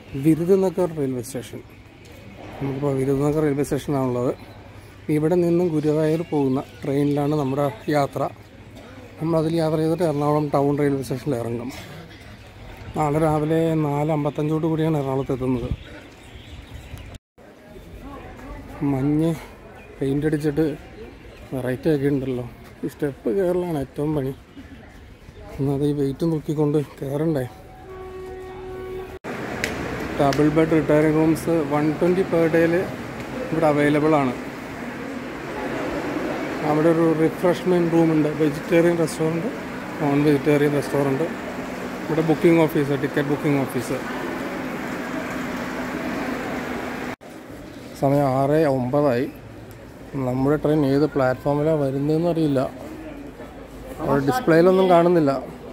വിരുദനഗർ railway station നമുക്കിപ്പോൾ വിരുദനഗർ railway സ്റ്റേഷനാണുള്ളത് ഇവിടെ നിന്നും ഗുരുവായൂർ പോകുന്ന ട്രെയിനിലാണ് നമ്മുടെ യാത്ര നമ്മളതിൽ യാത്ര ചെയ്തിട്ട് എറണാകുളം ടൗൺ റെയിൽവേ സ്റ്റേഷനിൽ ഇറങ്ങും നാളെ രാവിലെ നാല് അമ്പത്തഞ്ചോട് കൂടിയാണ് എറണാകുളത്ത് എത്തുന്നത് മഞ്ഞ് പെയിൻ്റ് അടിച്ചിട്ട് വെറൈറ്റി ഒക്കെ ഉണ്ടല്ലോ ഈ സ്റ്റെപ്പ് കയറലാണ് ഏറ്റവും പണി എന്നത് ഈ വെയിറ്റ് നോക്കിക്കൊണ്ട് കയറണ്ടേ double bed retiring rooms one twenty per ഡേയിൽ ഇവിടെ അവൈലബിൾ ആണ് അവിടെ ഒരു റിഫ്രഷ്മെൻറ്റ് റൂമുണ്ട് vegetarian restaurant non vegetarian restaurant ഇവിടെ booking office ticket booking office സമയം ആറ് ഒമ്പതായി നമ്മുടെ ട്രെയിൻ ഏത് പ്ലാറ്റ്ഫോമിലാണ് വരുന്നതെന്ന് അറിയില്ല അവിടെ ഡിസ്പ്ലേയിലൊന്നും കാണുന്നില്ല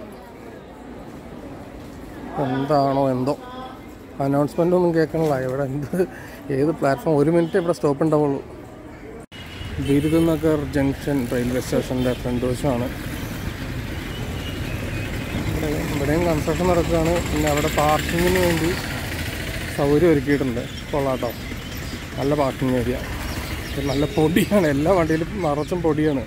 എന്താണോ എന്തോ അനൗൺസ്മെൻ്റ് ഒന്നും കേൾക്കണില്ല ഇവിടെ എന്ത് ഏത് പ്ലാറ്റ്ഫോം ഒരു മിനിറ്റ് ഇവിടെ സ്റ്റോപ്പ് ഉണ്ടാവുള്ളൂ ബിരുദനഗർ ജംഗ്ഷൻ റെയിൽവേ സ്റ്റേഷൻ്റെ ഫ്രണ്ട് വശമാണ് ഇവിടെ ഇവിടെയും കൺസ്ട്രക്ഷൻ നടക്കുകയാണ് പിന്നെ അവിടെ പാർക്കിങ്ങിന് വേണ്ടി സൗകര്യം ഒരുക്കിയിട്ടുണ്ട് കൊള്ളാട്ടോ നല്ല പാർക്കിംഗ് ഏരിയ നല്ല പൊടിയാണ് എല്ലാ വണ്ടിയിലും നിറച്ചും പൊടിയാണ്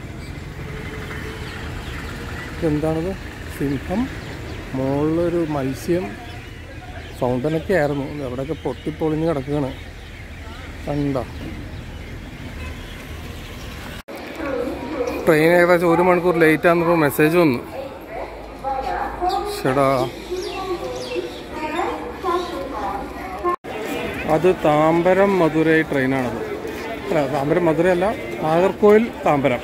എന്താണിത് സിംഹം മുകളിലൊരു മത്സ്യം ഫൗണ്ടനൊക്കെ ആയിരുന്നു എവിടെയൊക്കെ പൊട്ടിപ്പൊളിഞ്ഞ് കിടക്കുകയാണ് കണ്ടോ ട്രെയിൻ ഏകദേശം ഒരു മണിക്കൂർ ലേറ്റ് ആണെന്നപ്പോൾ മെസ്സേജ് വന്നു ചേടാ അത് താമ്പരം മധുരൈ ട്രെയിനാണത് അല്ല താമ്പരം മധുരൈ അല്ല നാഗർകോവിൽ താമ്പരം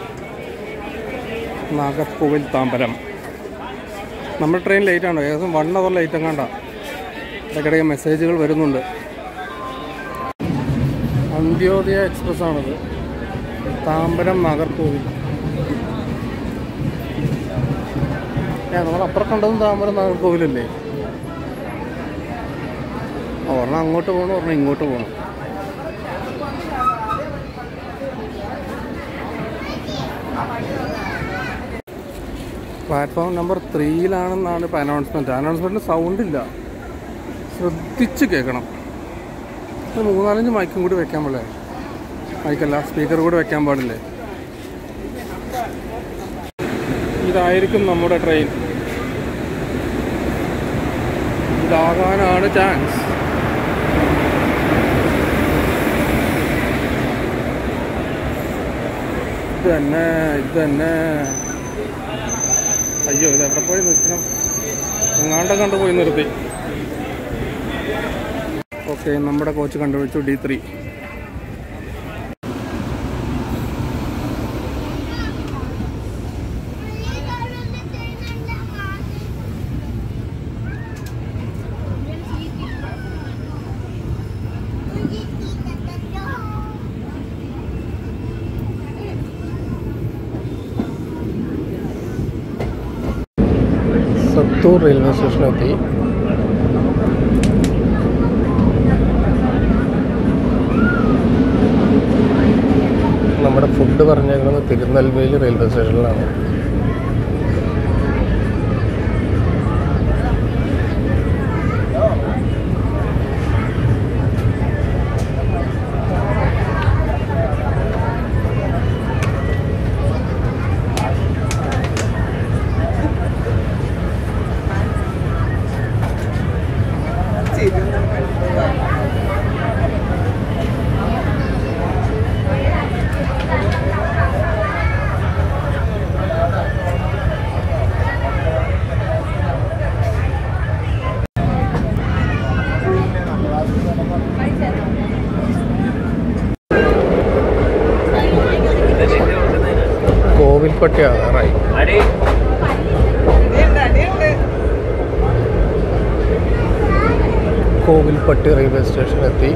നാഗർകോവിൽ താമ്പരം നമ്മുടെ ട്രെയിൻ ലേറ്റ് ആണ് ഏകദേശം വൺ അവർ ലേറ്റ് എങ്ങാണ്ട ഇടയ്ക്കിടയ്ക്ക് മെസ്സേജുകൾ വരുന്നുണ്ട് അന്ത്യോദയ എക്സ്പ്രസ് ആണത് താമ്പരം നാഗർകോവിൽ ഏ നമ്മൾ അപ്പുറം കണ്ടതും താമ്പരം നാഗർകോവിലല്ലേ ഒരെണ്ണം അങ്ങോട്ട് പോകണം ഒരെണ്ണം ഇങ്ങോട്ട് പോകണം പ്ലാറ്റ്ഫോം നമ്പർ ത്രീയിലാണെന്നാണ് ഇപ്പോൾ അനൗൺസ്മെൻറ്റ് അനൗൺസ്മെൻറ്റിന് സൗണ്ട് ഇല്ല ശ്രദ്ധിച്ച് കേൾക്കണം ഒരു മൂന്നാലഞ്ച് മൈക്കും കൂടി വെക്കാൻ പോലെ മൈക്കല്ല സ്പീക്കർ കൂടി വെക്കാൻ പാടില്ലേ ഇതായിരിക്കും നമ്മുടെ ട്രെയിൻ ഇതാകാനാണ് ചാൻസ് ഇത് തന്നെ ഇത് തന്നെ അയ്യോ ഇത് എവിടെ പോയി നിർത്തണം എങ്ങാണ്ട കണ്ട് പോയി നിർത്തി ഓക്കെ നമ്മുടെ കോച്ച് കണ്ടുപിടിച്ചു ഡി ത്രീ സത്തൂർ റെയിൽവേ സ്റ്റേഷനിലെത്തി നമ്മുടെ ഫുഡ് പറഞ്ഞേക്കുന്നത് തിരുനെൽവേലി റെയിൽവേ സ്റ്റേഷനിലാണ് കോവിൽപ്പട്ടി ആകാറായി കോവിൽപ്പട്ടി റെയിൽവേ സ്റ്റേഷനിലെത്തി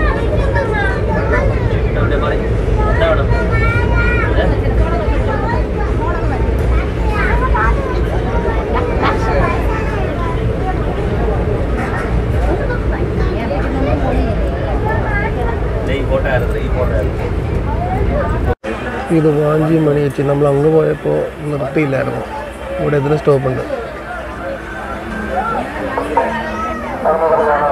ഈ ഫോട്ടോ ആയിരുന്നു ഈ ഫോട്ടോ ആയിരുന്നു ഇത് വാഞ്ചി മണിയച്ചി നമ്മൾ അങ്ങ് പോയപ്പോൾ നിർത്തിയില്ലായിരുന്നു ഇവിടെ ഇതിന് സ്റ്റോപ്പുണ്ട്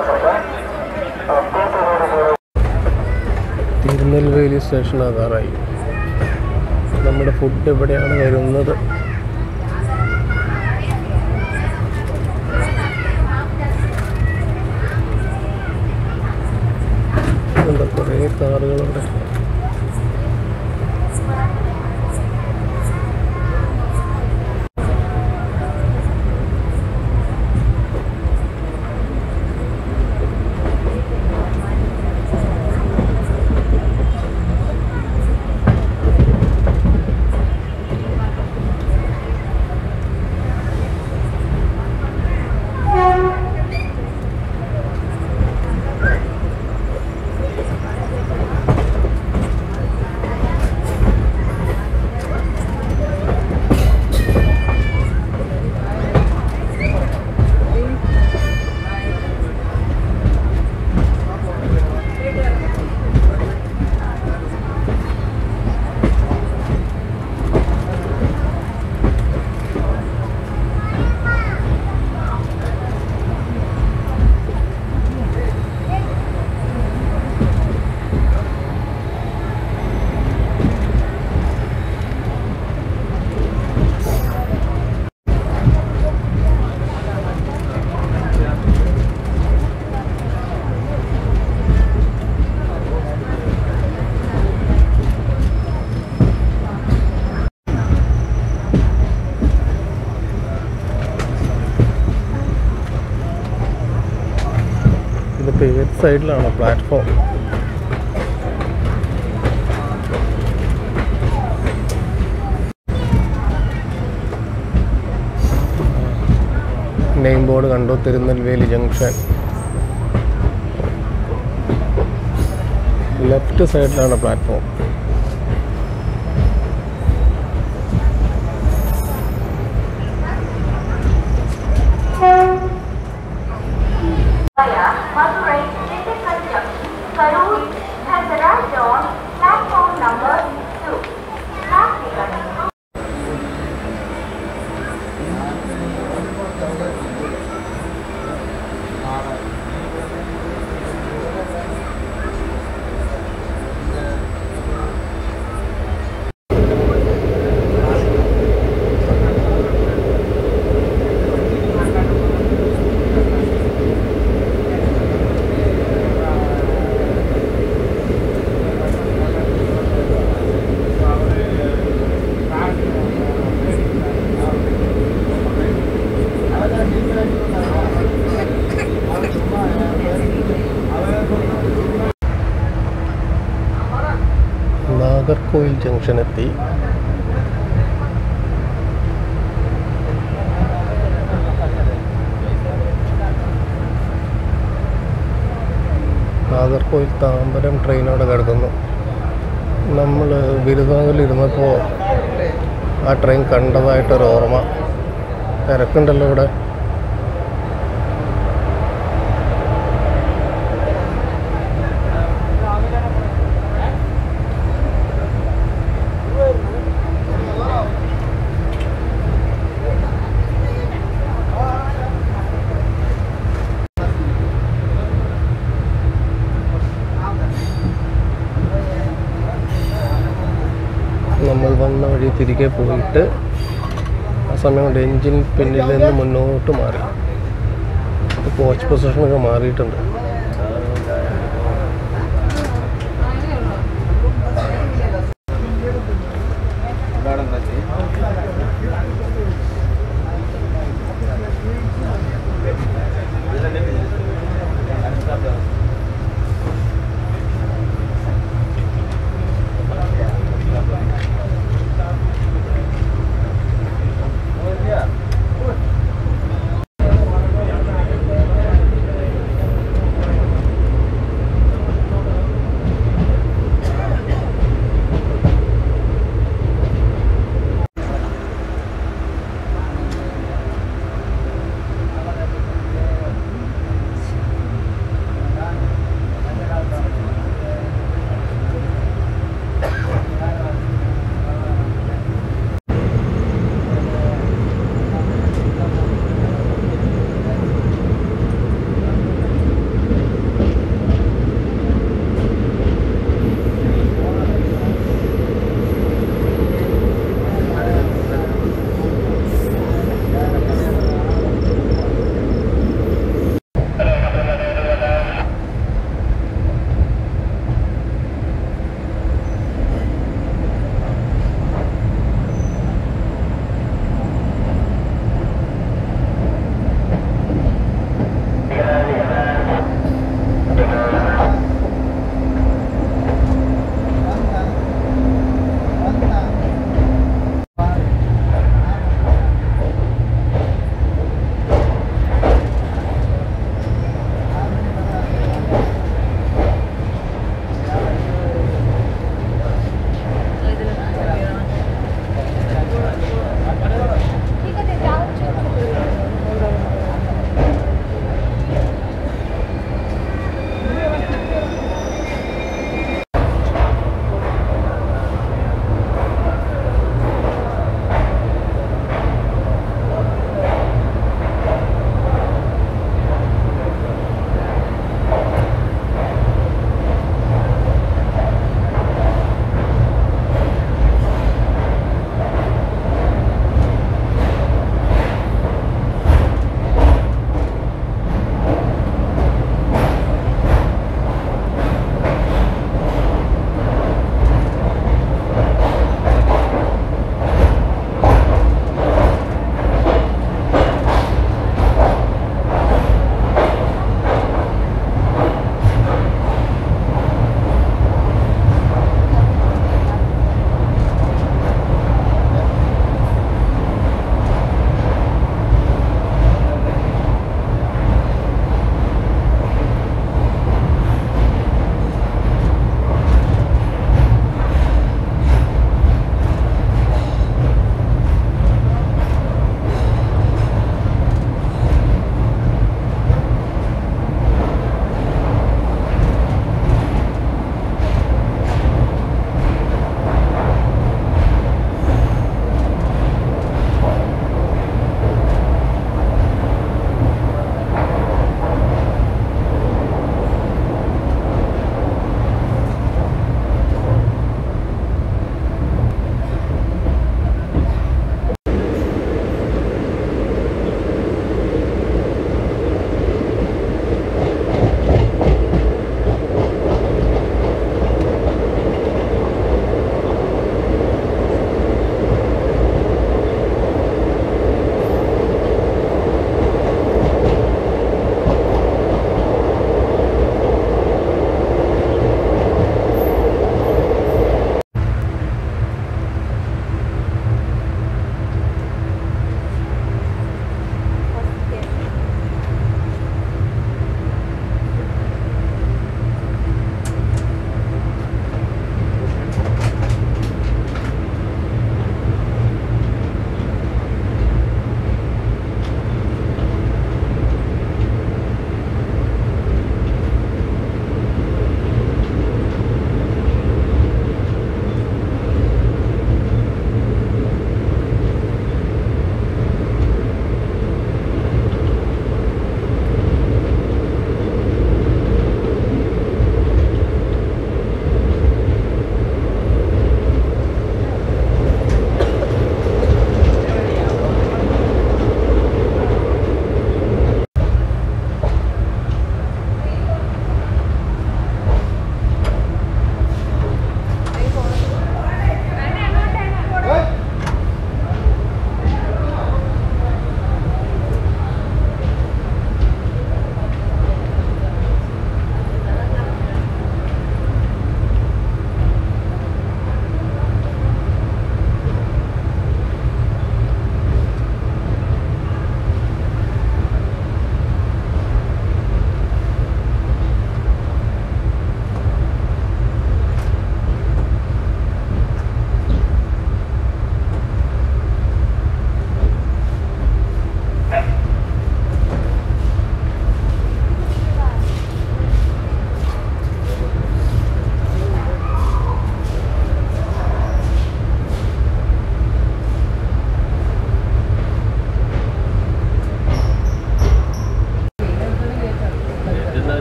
സ്റ്റേഷൻ ആകാറായി നമ്മുടെ ഫുഡ് എവിടെയാണ് വരുന്നത് എന്താ കുറേ കാറുകളുണ്ട് ഇതിപ്പോൾ ഏത് സൈഡിലാണ് പ്ലാറ്റ്ഫോം നെയിം ബോർഡ് കണ്ടു തിരുനെൽവേലി ജംഗ്ഷൻ ലെഫ്റ്റ് സൈഡിലാണ് platform via Madurai Critical Junction. Karur has arrived on platform number 2. Last ticket. Nagercoil junction എത്തി നാഗർകോയിൽ താമ്പരം ട്രെയിൻ അവിടെ കിടക്കുന്നു നമ്മൾ ബിരുദാങ്കിൽ ഇരുന്നപ്പോൾ ആ ട്രെയിൻ കണ്ടതായിട്ടൊരു ഓർമ്മ തിരക്കുണ്ടല്ലോ ഇവിടെ നമ്മൾ വന്ന വഴി തിരികെ പോയിട്ട് ആ സമയം കൊണ്ട് എൻജിൻ പിന്നിൽ നിന്ന് മുന്നോട്ട് മാറി കോച്ച് പൊസിഷനൊക്കെ മാറിയിട്ടുണ്ട്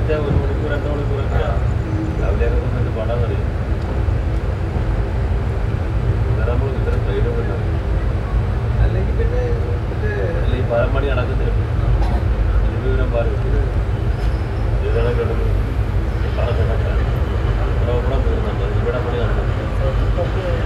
വെച്ചാൽ ഒരു മണിക്കൂർ രണ്ട് മണിക്കൂറൊക്കെയാ രാവിലെയൊക്കെ വന്നിട്ട് പടം അറിയും അന്നേരം നമ്മൾ ഇത്ര ട്രെയിനും കിട്ടും അല്ലെങ്കിൽ പിന്നെ മറ്റേ അല്ല ഈ പഴം പണി നടക്കത്തില്ല തിരുവനന്തപുരം പാലം ഇതാണ് കിടന്ന് കണക്കൊക്കെ ഇവിടെ ഇവിടെ തീർന്നുണ്ട് ഇവിടെ പണി നടന്നു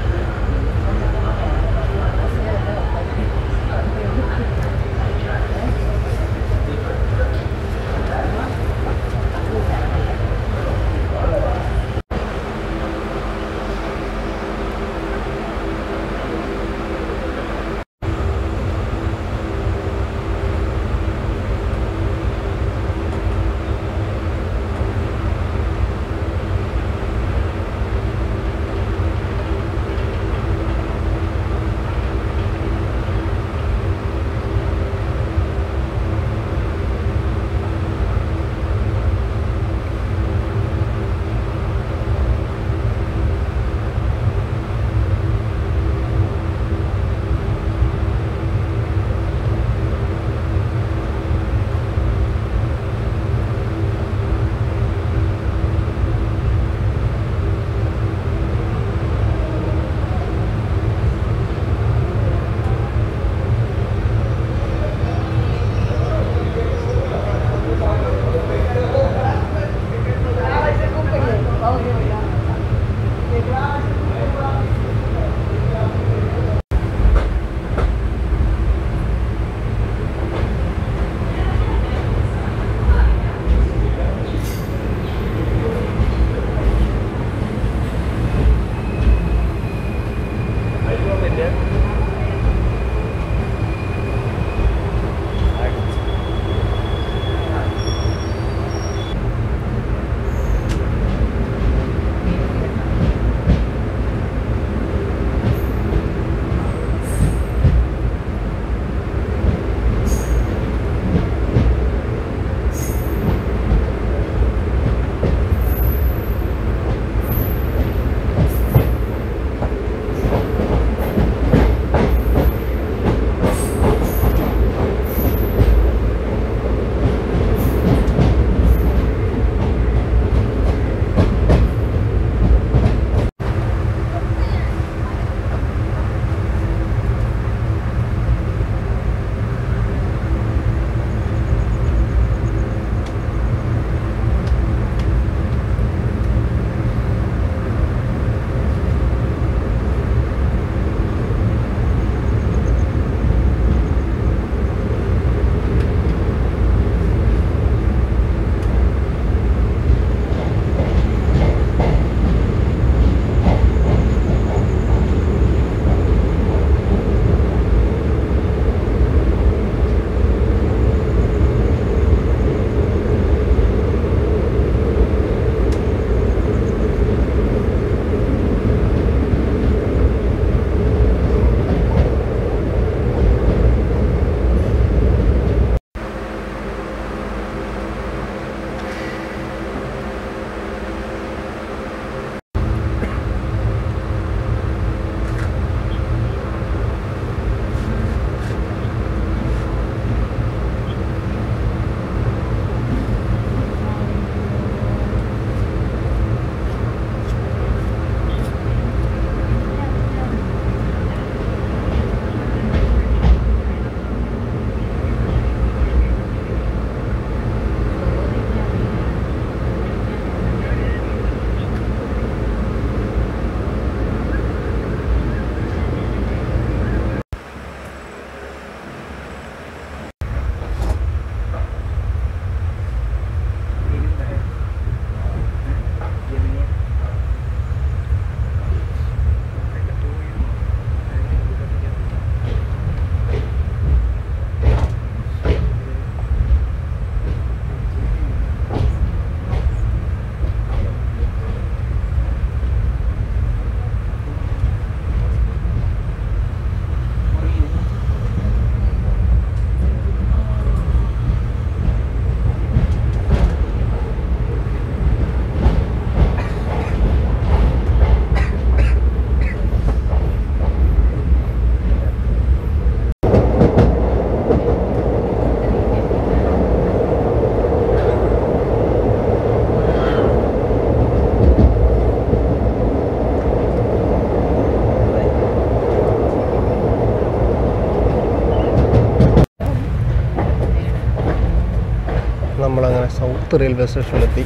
നമ്മളങ്ങനെ സൗത്ത് റെയിൽവേ സ്റ്റേഷനിലെത്തി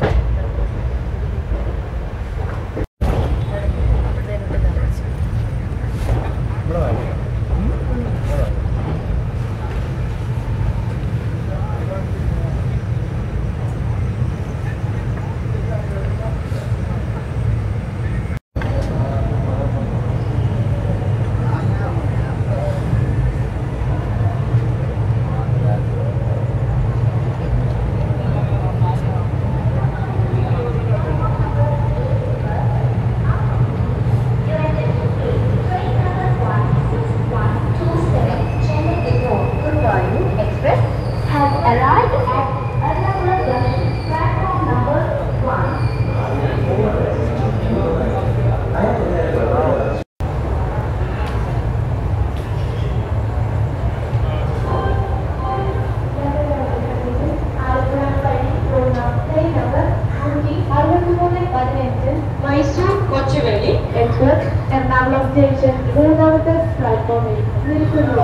Express has arrived at Ernakulam Junction, platform number one. Mysore Kochuveli express Ernakulam junction മൂന്നാമത്തെ പ്ലാറ്റ്ഫോമിൽ നിൽക്കുന്നു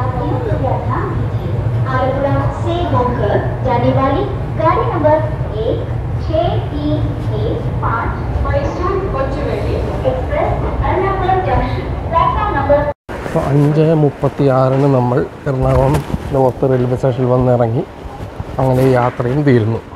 आलपुरा से होकर जाने वाली गाड़ी नंबर एक छः तीन एक पाँच Mysore Kochuveli express Ernakulam junction platform number അപ്പോൾ അഞ്ച് മുപ്പത്തി ആറിന് നമ്മൾ എറണാകുളം നോർത്ത് റെയിൽവേ സ്റ്റേഷനിൽ വന്നിറങ്ങി അങ്ങനെ യാത്രയും തീരുന്നു